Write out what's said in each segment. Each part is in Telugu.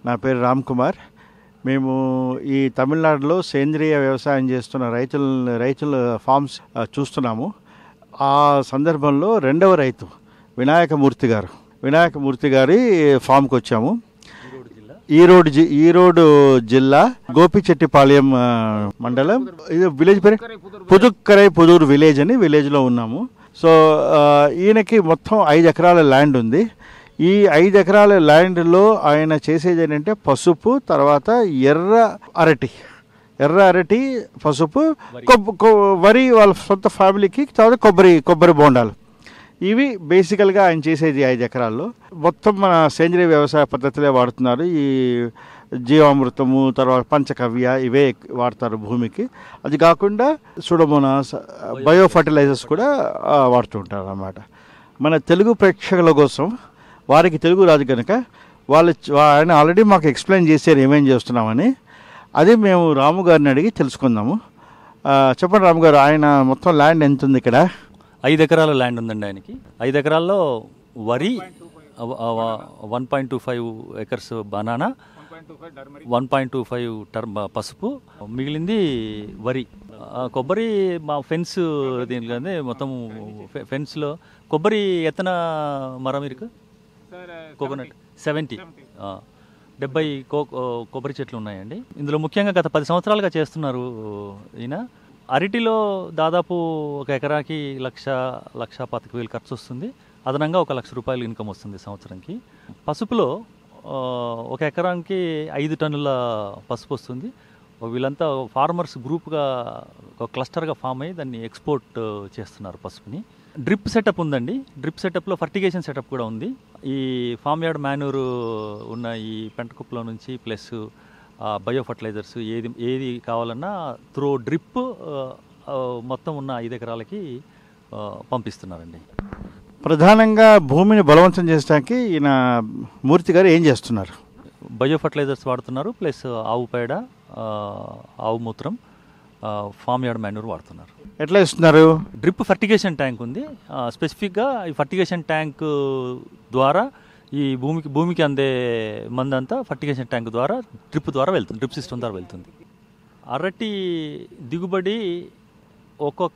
నా పేరు రామ్ కుమార్ మేము ఈ తమిళనాడులో సేంద్రియ వ్యవసాయం చేస్తున్న రైతుల రైతుల ఫార్మ్స్ ఆ, చూస్తున్నాము ఆ సందర్భంలో రెండవ రైతు వినాయకమూర్తి గారు వినాయకమూర్తి గారి ఫామ్కి వచ్చాము ఈరోడ్ జి ఈరోడ్ జిల్లా గోపిచెట్టిపాళెం ఆ, మండలం ఇది విలేజ్ పేరు పుదుక్కరై పుదూరు విలేజ్ అని విలేజ్లో ఉన్నాము సో ఆ, ఈయనకి మొత్తం ఐదు ఎకరాల ల్యాండ్ ఉంది ఈ ఐదు ఎకరాల ల్యాండ్లో ఆయన చేసేది ఏంటంటే పసుపు తర్వాత ఎర్ర అరటి ఎర్ర అరటి పసుపు కొబ్బ- కొ- వరి వాళ్ళ సొంత ఫ్యామిలీకి తర్వాత కొబ్బరి కొబ్బరి బోండాలు ఇవి బేసికల్గా ఆయన చేసేది ఐదు ఎకరాల్లో మొత్తం మన సేంద్రియ వ్యవసాయ పద్ధతులే వాడుతున్నారు ఈ జీవామృతము తర్వాత పంచకవ్య ఇవే వాడతారు భూమికి అది కాకుండా సుడమోనాస్ బయో ఫర్టిలైజర్స్ కూడా ఆ, వాడుతూ ఉంటారు అన్నమాట మన తెలుగు ప్రేక్షకుల కోసం వారికి తెలుగు రాదు కనుక వాళ్ళు చ- ఆయన ఆల్రెడీ మాకు ఎక్స్ప్లెయిన్ చేశారు ఏమేం చేస్తున్నామని అది మేము రాము గారిని అడిగి తెలుసుకుందాము ఆ, చెప్పండి రాము గారు ఆయన మొత్తం ల్యాండ్ ఎంత ఉంది ఇక్కడ ఐదు ఎకరాల ల్యాండ్ ఉందండి ఆయనకి ఐదు ఎకరాల్లో వరి one point two five acres banana one point two five term పసుపు మిగిలింది వరి ఆ, కొబ్బరి మా ఫెన్స్ దీనిలోనే మొత్తం ఫె- ఫెన్స్లో కొబ్బరి ఎత్తన మరం ఇరుకు కోకోనట్ సెవెంటీ డెబ్బై కో కొబ్బరి చెట్లు ఉన్నాయండి ఇందులో ముఖ్యంగా గత పది సంవత్సరాలుగా చేస్తున్నారు ఈయన అరటిలో దాదాపు ఒక ఎకరాకి లక్ష లక్ష పాతిక వేలు ఖర్చు వస్తుంది అదనంగా ఒక లక్ష రూపాయలు ఇన్కమ్ వస్తుంది సంవత్సరంకి పసుపులో ఆ, ఒక ఎకరానికి ఐదు టన్నుల పసుపు వస్తుంది వీళ్ళంతా ఫార్మర్స్ గ్రూప్గా ఒక క్లస్టర్గా ఫామ్ అయ్యి దాన్ని ఎక్స్పోర్ట్ చేస్తున్నారు పసుపుని డ్రిప్ సెటప్ ఉందండి డ్రిప్ సెటప్లో ఫర్టిగేషన్ సెటప్ కూడా ఉంది ఈ ఫామ్ యార్డ్ మాన్యూర్ ఉన్న ఈ పెంటకుప్పలో నుంచి ప్లస్ బయో ఫర్టిలైజర్స్ ఏది ఏది కావాలన్నా త్రో డ్రిప్ మొత్తం ఉన్న ఐదు ఎకరాలకి ఆ, పంపిస్తున్నారండి ప్రధానంగా భూమిని బలవంతం చేయడానికి ఈయన మూర్తి గారు ఏం చేస్తున్నారు బయో ఫర్టిలైజర్స్ వాడుతున్నారు ప్లస్ ఆవు పేడ ఆ, ఆవు మూత్రం ఫామ్ యార్డ్ మాన్యూర్ వాడుతున్నారు ఎట్లా ఇస్తున్నారు డ్రిప్ ఫర్టిగేషన్ ట్యాంక్ ఉంది ఆ, స్పెసిఫిక్గా ఈ ఫర్టిగేషన్ ట్యాంక్ ద్వారా ఈ భూమికి భూమికి అందే మందంతా ఫర్టిగేషన్ ట్యాంక్ ద్వారా డ్రిప్ ద్వారా వెళ్తుంది డ్రిప్ సిస్టమ్ ద్వారా వెళ్తుంది అరటి దిగుబడి ఒక్కొక్క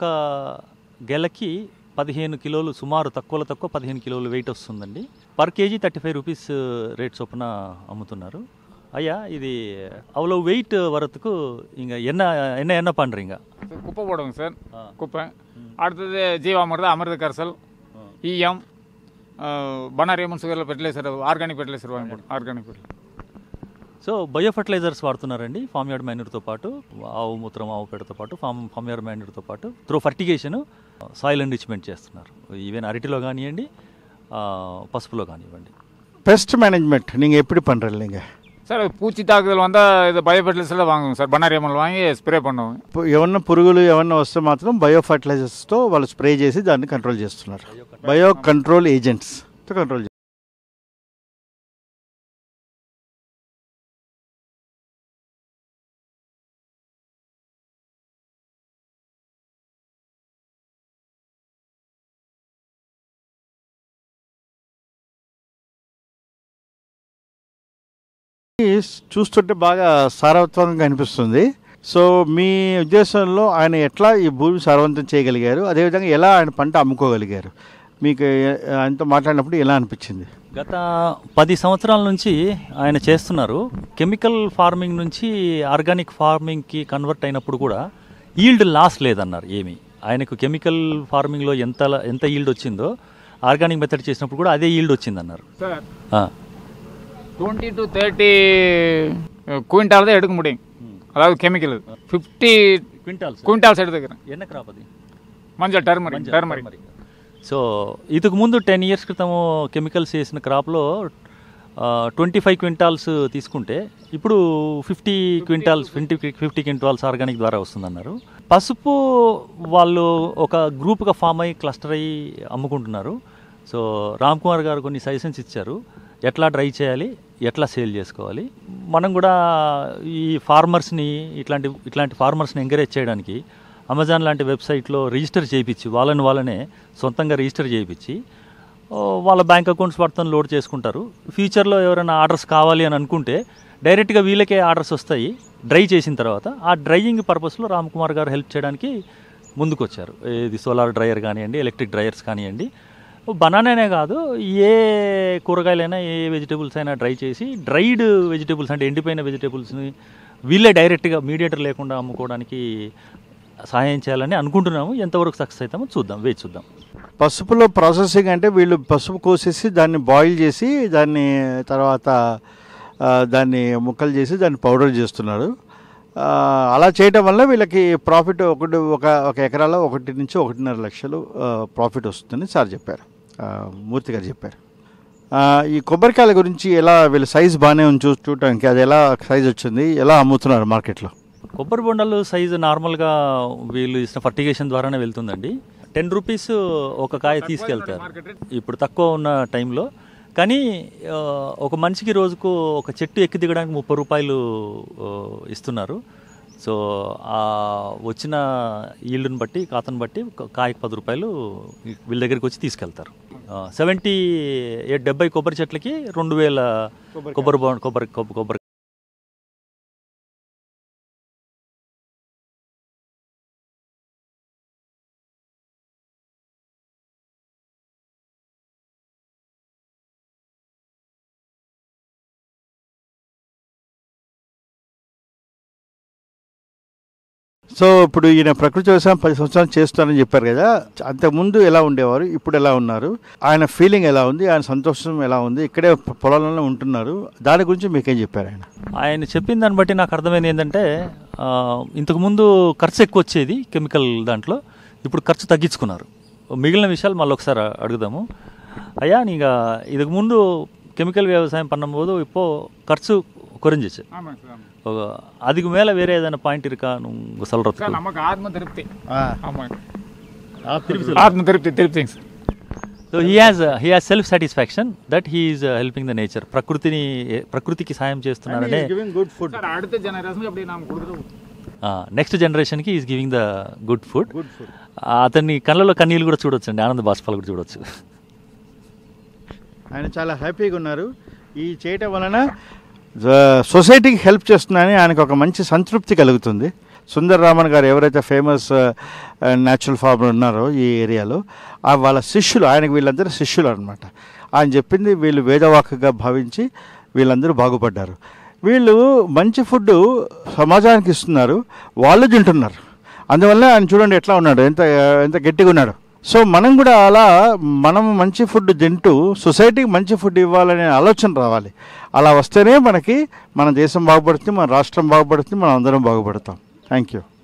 గెలకి పదిహేను కిలోలు సుమారు తక్కువలో తక్కువ పదిహేను కిలోలు వెయిట్ వస్తుందండి per kg thirty five rupees rate చొప్పున అమ్ముతున్నారు అయ్యా ఇది அவ்வளோ வெயிட் வரத்துக்கு இங்கே என்ன என்ன என்ன பண்ணுறீங்க குப்பை போடுவோங்க சார் குப்பை அடுத்தது ஜீவாமிர்தம் அமிர்த கரைசல் ஈயம் பனாரியம்மன் சுகர் ஃபெர்டிலைசர் ఆర్గానిక్ ఫెర్టిలైజర్ వాడి పోడు organic fertiliser so bio fertilisers వాడుతున్నారండి ఫామ్ యార్డ్ మ్యాన్యూర్తో పాటు ఆవు మూత్రం ఆవు పేడతో పాటు ఫామ్ ఫామ్ యార్డ్ మ్యాన్యూర్తో పాటు త్రూ ఫర్టిగేషన్ సాయిల్ ఎంరిచ్మెంట్ చేస్తున్నారు ఈవెన్ అరటిలో కానివ్వండి ఆ, పసుపులో కానివ్వండి பெஸ்ட் மேனேஜ்மெண்ட் நீங்கள் எப்படி பண்ணுறீங்க சார் பூச்சி தாக்குதல் வந்தால் இது பயோ ஃபெர்டிலைசர் தான் வாங்குவோம் சார் பனாரியம்மன் வாங்கி స్ప్రే பண்ணுவோம் ఏమన్నా పురుగులు ఏమన్నా వస్తే మాత్రం బయో ఫర్టిలైజర్స్తో వాళ్ళు స్ప్రే చేసి దాన్ని కంట్రోల్ చేస్తున్నారు బయో కంట్రోల్ ఏజెంట్స్ కంట్రోల్ చూస్తుంటే బాగా సారవంతంగా అనిపిస్తుంది సో మీ ఉద్దేశంలో ఆయన ఎట్లా ఈ భూమి సారవంతం చేయగలిగారు అదేవిధంగా ఎలా ఆయన పంట అమ్ముకోగలిగారు మీకు ఏ- ఆయనతో మాట్లాడినప్పుడు ఎలా అనిపించింది గత పది సంవత్సరాల నుంచి ఆయన చేస్తున్నారు కెమికల్ ఫార్మింగ్ నుంచి ఆర్గానిక్ ఫార్మింగ్కి కన్వర్ట్ అయినప్పుడు కూడా ఈల్డ్ లాస్ లేదన్నారు ఏమి ఆయనకు కెమికల్ ఫార్మింగ్లో ఎంత ఎంత ఈల్డ్ వచ్చిందో ఆర్గానిక్ మెథడ్ చేసినప్పుడు కూడా అదే ఈల్డ్ వచ్చిందన్నారు சார் ఆ, டுவெண்ட்டி டு தேர்ட்டி குவிண்டால் தான் எடுக்க முடியும் அதாவது கெமிக்கல் ஃபிஃப்டி క్వింటాల్స్ குவிண்டால்ஸ் எடுத்துக்கிறேன் ఎన్న క్రాప్ అది மஞ்சள் டர்மரிக் டர்மரிக் సో ఇంతకు ముందు టెన్ ఇయర్స్ క్రితము కెమికల్స్ చేసిన క్రాప్లో ట్వంటీ ఫైవ్ క్వింటాల్స్ తీసుకుంటే ఇప్పుడు fifty quintals fifty fifty quintals organic ద్వారా వస్తుందన్నారు పసుపు వాళ్ళు ఒక గ్రూప్గా ఫామ్ అయ్యి క్లస్టర్ అయ్యి అమ్ముకుంటున్నారు సో రామ్ కుమార్ గారు కొన్ని సజెషన్స్ ఇచ్చారు ఎట్లా డ్రై చేయాలి ఎట్లా సేల్ చేసుకోవాలి మనం కూడా ఈ ఫార్మర్స్ని ఇట్లాంటి ఇట్లాంటి ఫార్మర్స్ని ఎంకరేజ్ చేయడానికి అమెజాన్ లాంటి వెబ్సైట్లో రిజిస్టర్ చేయించి వాళ్ళని వాళ్ళనే సొంతంగా రిజిస్టర్ చేయించి ఓ, వాళ్ళ బ్యాంక్ అకౌంట్స్ వాటితో లోడ్ చేసుకుంటారు ఫ్యూచర్లో ఎవరైనా ఆర్డర్స్ కావాలి అని అనుకుంటే డైరెక్ట్గా వీళ్ళకే ఆర్డర్స్ వస్తాయి డ్రై చేసిన తర్వాత ఆ డ్రైయింగ్ పర్పస్లో రామ్ కుమార్ గారు హెల్ప్ చేయడానికి ముందుకు వచ్చారు ఇది సోలార్ డ్రైయర్ కానివ్వండి ఎలక్ట్రిక్ డ్రైయర్స్ కానివ్వండి బనానానే కాదు ఏ కూరగాయలైనా ఏ వెజిటేబుల్స్ అయినా డ్రై చేసి డ్రైడ్ వెజిటేబుల్స్ అంటే ఎండిపోయిన వెజిటేబుల్స్ని వీళ్ళే డైరెక్ట్గా మీడియేటర్ లేకుండా అమ్ముకోవడానికి సహాయం చేయాలని అనుకుంటున్నాము ఎంతవరకు సక్సెస్ అవుతామో చూద్దాం వేచి చూద్దాం పసుపులో ప్రాసెసింగ్ అంటే వీళ్ళు పసుపు కోసేసి దాన్ని బాయిల్ చేసి దాన్ని తర్వాత ఆ, దాన్ని ముక్కలు చేసి దాన్ని పౌడర్ చేస్తున్నారు ఆ, అలా చేయడం వల్ల వీళ్ళకి ప్రాఫిట్ ఒకటి ఒక ఒక ఎకరాలో ఒకటి నుంచి ఒకటిన్నర లక్షలు ప్రాఫిట్ వస్తుందని సార్ చెప్పారు ఆ, మూర్తి గారు చెప్పారు ఆ, ఈ కొబ్బరికాయల గురించి ఎలా వీళ్ళ సైజ్ బాగానే ఉంది చూ చూడటానికి అది ఎలా సైజ్ వచ్చింది ఎలా అమ్ముతున్నారు మార్కెట్లో కొబ్బరి బొండాలు సైజు నార్మల్గా వీళ్ళు ఇచ్చిన ఫర్టిగేషన్ ద్వారానే వెళ్తుందండి టెన్ రూపీస్ ఒక కాయ తీసుకెళ్తారు ఇప్పుడు తక్కువ ఉన్న టైంలో కానీ ఆ, ఒక మనిషికి రోజుకు ఒక చెట్టు ఎక్కి దిగడానికి ముప్పై రూపాయలు ఆ, ఇస్తున్నారు సో ఆ వచ్చిన ఈల్డ్ని బట్టి కాతను బట్టి ఒక కాయకి పది రూపాయలు వీళ్ళ దగ్గరికి వచ్చి తీసుకెళ్తారు సెవెంటీ డెబ్బై కొబ్బరి చెట్లకి రెండు వేల కొబ్బరి బొండ కొబ్బరి కొబ్బరి కొబ్బరి సో ఇప్పుడు ఈయన ప్రకృతి వ్యవసాయం పది సంవత్సరాలు చేస్తానని చెప్పారు కదా అంతకుముందు ఎలా ఉండేవారు ఇప్పుడు ఎలా ఉన్నారు ఆయన ఫీలింగ్ ఎలా ఉంది ఆయన సంతోషం ఎలా ఉంది ఇక్కడే పొ- పొలాలలో ఉంటున్నారు దాని గురించి మీకేం చెప్పారు ఆయన ఆయన చెప్పిన దాన్ని బట్టి నాకు అర్థమైంది ఏంటంటే ఆ, ఇంతకుముందు ఖర్చు ఎక్కువ వచ్చేది కెమికల్ దాంట్లో ఇప్పుడు ఖర్చు తగ్గించుకున్నారు మిగిలిన విషయాలు మళ్ళీ ఒకసారి అడుగుదాము అయ్యా నీగా ఇదికు ముందు కెమికల్ వ్యవసాయం பண்ணும்போது இப்போ ఖర్చు குறைஞ்சிச்சு ஆமாங்க சார் ஆமாம் ఒక அதுக்கு மேலே வேற ஏதான பாயிண்ட் இருக்கா உங்க சொல்றதுக்கு சார் நமக்கு ஆத்ம திருப்தி ஆமாங்க திருப்பி ஆத்ம திருப்தி திருப்திங்க sir so he has he has self satisfaction that he is helping the nature ప్రకృతిని ప్రకృతికి సాయం చేస్తున్నారనే గుడ్ ఫుడ్ சார் அடுத்த ஜெனரேஷனுக்கு அப்படி நாம் கொடுத்துட்டு నెక్స్ట్ జనరేషన్కి is giving the good food good food అతన్ని కళ్ళలో కన్నీళ్ళు కూడా చూడొచ్చు అండి ఆనంద బాష్పాలు కూడా చూడొచ్చు ఆయన చాలా హ్యాపీగా ఉన్నారు ఈ చేయటం వలన జ- సొసైటీకి హెల్ప్ చేస్తున్నాయని ఆయనకు ఒక మంచి సంతృప్తి కలుగుతుంది సుందర్ రామన్ గారు ఎవరైతే ఫేమస్ న్యాచురల్ ఫార్మర్ ఉన్నారో ఈ ఏరియాలో ఆ వాళ్ళ శిష్యులు ఆయనకు వీళ్ళందరూ శిష్యులు అనమాట ఆయన చెప్పింది వీళ్ళు వేదవాక్కుగా భావించి వీళ్ళందరూ బాగుపడ్డారు వీళ్ళు మంచి ఫుడ్ సమాజానికి ఇస్తున్నారు వాళ్ళు తింటున్నారు అందువల్ల ఆయన చూడండి ఎట్లా ఉన్నాడు ఎంత ఎంత గట్టిగా ఉన్నాడు సో మనం కూడా అలా మనం మంచి ఫుడ్ తింటూ సొసైటీకి మంచి ఫుడ్ ఇవ్వాలనే ఆలోచన రావాలి అలా వస్తేనే మనకి మన దేశం బాగుపడుతుంది మన రాష్ట్రం బాగుపడుతుంది మనం అందరం బాగుపడతాం థ్యాంక్ యూ